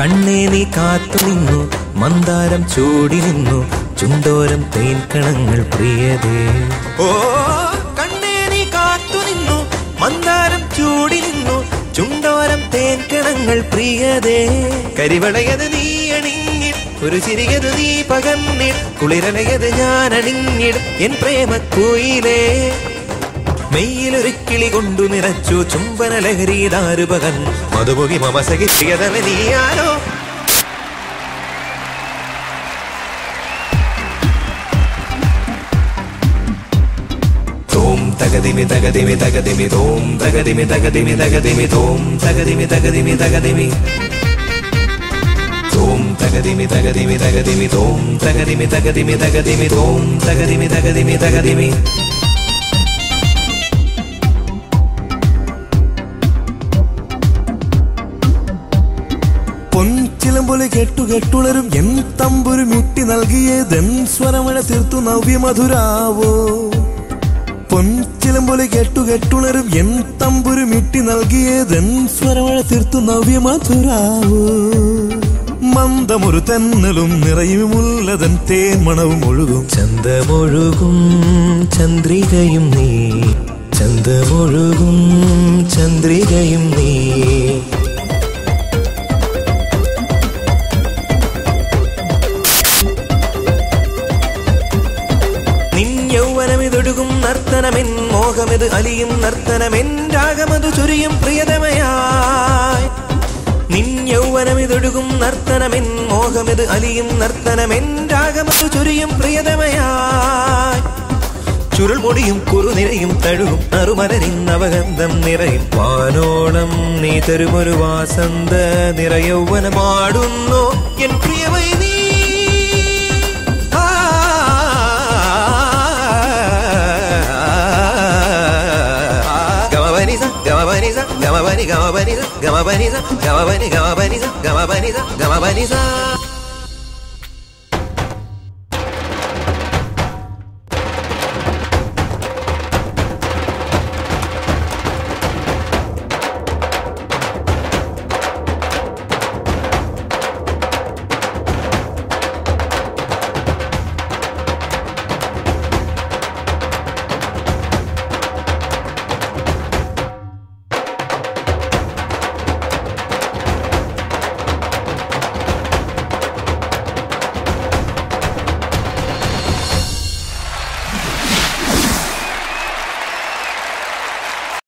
കണ്ണേ നീ കാത്തു നിന്നു മന്ദാരം ചൂടി നിന്നു ചുണ്ടോരം തേൻകണങ്ങൾ പ്രിയതേ ഓ കണ്ണേ നീ കാത്തു നിന്നു മന്ദാരം ചൂടി നിന്നു ചുണ്ടോരം തേൻകണങ്ങൾ പ്രിയതേ കരിവളയത് നീ അണിഞ്ഞിട് ഒരു ചിരിയത് നീ പകന്നിട് കുളിരലയത് ഞാൻ അണിഞ്ഞിട് എൻ പ്രേമക്കുയിലേ മെയ്യിലൊരു കിളി കൊണ്ടു നിറച്ചു ചുംബന ലഹരി ദാരുപകൻ മധുമുഖി മമസകിയതവ നീയാരോ തോം തകതിമി തകതിമി തകതിമി തോം തകതിമി തകതിമി തകതിമി തോം തകതിമി തകതിമി തകതിമി തോം തകതിമി തകതിമി തകതിമി തോം തകതിമി തകതിമി തകതിമി തോം തകതിമി തകതിമി തകതിമി പൊൻചിലമ്പൊലി കെട്ടു കെട്ടുളരും എൻ തമ്പുരു മിട്ടി നൽകിയതെൻ സ്വരമഴ തീർത്തു നവ്യമധുരാവോ പൊൻചിലമ്പൊലി കെട്ടു കെട്ടുളരും എൻ തമ്പുരു മിട്ടി നൽകിയതെൻ സ്വരമഴ തീർത്തു നവ്യമധുരാവോ മന്ദമൊരു തെന്നലും നിറയുമുള്ളതൻ തേന്മണവും ഒഴുകും ചന്തമൊഴുകും ചന്ദ്രികയും നീ ചന്തമൊഴുകും ചന്ദ്രികയും നീ നിൻ യൗവനമിതൊഴുകും നർത്തനമെൻ മോഹമിത് അലിയും നർത്തനമെൻ രാഗമതു ചൊരിയും പ്രിയതമയായി നിൻ യൗവനമിതൊഴുകും നർത്തനമെൻ മോഹമിത് അലിയും നർത്തനമെൻ രാഗമതു ചൊരിയും പ്രിയതമയായി ചുരുൾ പൊടിയും കുറുനിരയും തഴുകും അറുമലരിൻ നവഗന്ധം നിറയും വാനോളം നീ തരുമൊരു വാസന്ത നിറയൗവന പാടുന്നു എൻ പ്രിയമൈ നീ ആ, ഗമപനിസ ഗമപനിസ ഗമപനി ഗമപനിസ ഗമപനിസ ഗമപനി ഗമപനിസ ഗമപനിസ ഗമപനിസ